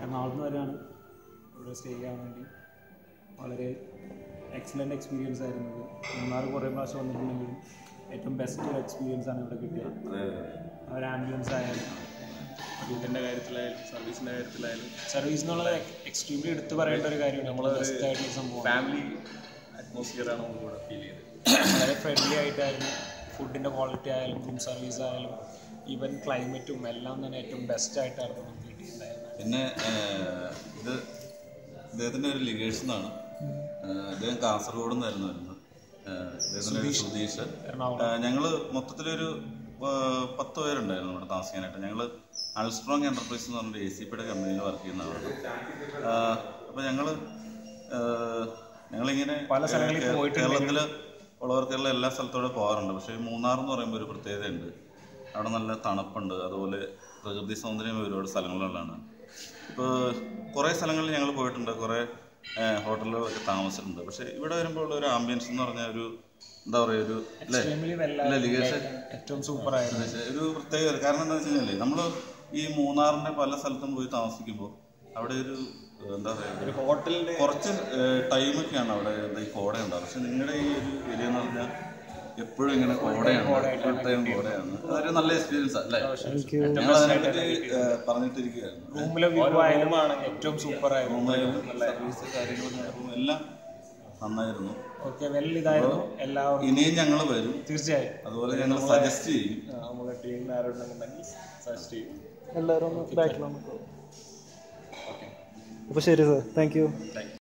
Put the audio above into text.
എറണാകുളത്ത് നിന്ന് വരെയാണ് ഇവിടെ സ്റ്റേ ചെയ്യാൻ വേണ്ടി വളരെ എക്സലൻ്റ് എക്സ്പീരിയൻസ് ആയിരുന്നു ഇത് മൂന്നാർ കുറേ പ്രാവശ്യം വന്നിട്ടുണ്ടെങ്കിലും ഏറ്റവും ബെസ്റ്റ് എക്സ്പീരിയൻസ് ആണ് ഇവിടെ കിട്ടിയത് അവർ ആംബുലൻസ് ആയാലും ഫുഡിൻ്റെ കാര്യത്തിലായാലും സർവീസിൻ്റെ കാര്യത്തിലായാലും സർവീസ് എന്നുള്ളത് എക്സ്ട്രീംലി എടുത്തു പറയേണ്ട ഒരു കാര്യമാണ് നമ്മൾ ബെസ്റ്റ് ആയിട്ടുള്ള സംഭവം ഫാമിലി അറ്റ്മോസ്ഫിയറാണ് നമുക്ക് ഇവിടെ ഫീൽ ചെയ്തത് വളരെ ഫ്രണ്ട്ലി ആയിട്ടായിരുന്നു ഫുഡിൻ്റെ ക്വാളിറ്റി ആയാലും റൂം സർവീസ് ആയാലും ഈവൻ ക്ലൈമറ്റും എല്ലാം തന്നെ ഏറ്റവും ബെസ്റ്റ് ആയിട്ടായിരുന്നു നമുക്ക് കിട്ടിയിട്ടുണ്ടായിരുന്നത് പിന്നെ ഏഹ്, ഇത് ഇദ്ദേഹത്തിൻ്റെ ഒരു ലിഗേഴ്സ് എന്നാണ് ഏഹ്, ഇദ്ദേഹം കാസർഗോഡ് നിന്നായിരുന്നു വരുന്നത് ഏഹ്, ഇദ്ദേഹത്തിൻ്റെ ഒരു സുധീഷ് എറണാകുളം ഞങ്ങൾ മൊത്തത്തിലൊരു ഏഹ്, പത്ത് പേരുണ്ടായിരുന്നു ഇവിടെ താമസിക്കാനായിട്ട് ഞങ്ങൾ അൾസ്ട്രോങ് എൻ്റർപ്രൈസ് എന്ന് പറഞ്ഞൊരു എ സി പിയുടെ കമ്പനിയിൽ വർക്ക് ചെയ്യുന്നതാണ് അപ്പോൾ ഞങ്ങൾ ഞങ്ങളിങ്ങനെ പല സ്ഥലങ്ങളിൽ കേ- പോയിട്ടുണ്ടെങ്കിലും- കേരളത്തിൽ ഉള്ളവർക്കെല്ലാം എല്ലാ സ്ഥലത്തോടെ പോകാറുണ്ട് പക്ഷേ ഈ മൂന്നാർ എന്ന് പറയുമ്പോൾ ഒരു പ്രത്യേകതയുണ്ട് അവിടെ നല്ല തണുപ്പുണ്ട് അതുപോലെ പ്രകൃതി സൗന്ദര്യം ഒരുപാട് സ്ഥലങ്ങളുള്ളതാണ് ഇപ്പോൾ കുറേ സ്ഥലങ്ങളിൽ ഞങ്ങൾ പോയിട്ടുണ്ട് കുറേ ഹോട്ടലുകളൊക്കെ താമസിച്ചിട്ടുണ്ട് പക്ഷേ ഇവിടെ വരുമ്പോൾ ഉള്ള ഒരു ആംബിയൻസ് എന്ന് പറഞ്ഞാൽ ഒരു എന്താ പറയുക ഒരു അല്ലേ എക്സ്ട്രീംലി വെല്ല അല്ല ലിഗേഴ്സ് ഏറ്റവും സൂപ്പർ ആയിരുന്നു ഒരു പ്രത്യേകത കാരണം എന്താ വെച്ച് കഴിഞ്ഞാൽ നമ്മൾ ഈ മൂന്നാറിന്റെ പല സ്ഥലത്തും പോയി താമസിക്കുമ്പോൾ അവിടെ ഒരു ഏഹ്, എന്താ പറയുക ഒരു ഹോട്ടലിൻ്റെ കുറച്ച് ടൈമൊക്കെയാണ് അവിടെ എന്താ ഈ കോട ഉണ്ടാവും പക്ഷെ നിങ്ങളുടെ ഈ ഒരു ഏരിയ എന്ന് പറഞ്ഞാൽ എപ്പോഴും ഇങ്ങനെ കോടയാണ് ഫുൾ ടൈം കോടയാണ് അതൊരു നല്ല എക്സ്പീരിയൻസ് അല്ലേ ഞങ്ങൾ അതിനെപ്പറ്റി ഏഹ്, പറഞ്ഞിട്ടിരിക്കുകയായിരുന്നു റൂമിലെ വ്യൂ ആയാലും ഏറ്റവും സൂപ്പർ ആയിരുന്നു റൂമായാലും സർവീസ് കാര്യങ്ങളും എല്ലാം നന്നായിരുന്നു ഓക്കെ വെൽ ഇതായിരുന്നു എല്ലാവർക്കും ഇനിയും ഞങ്ങൾ വരും തീർച്ചയായും അതുപോലെ ഞങ്ങൾ സജസ്റ്റ് ചെയ്യും നമ്മുടെ ടീമിൽ ആരുണ്ടെന്നുണ്ടെങ്കിൽ സജസ്റ്റ് ചെയ്യും എല്ലാവരും ഒന്ന് ബാക്കിലൊന്ന് അപ്പോൾ ശരി സാർ താങ്ക് യു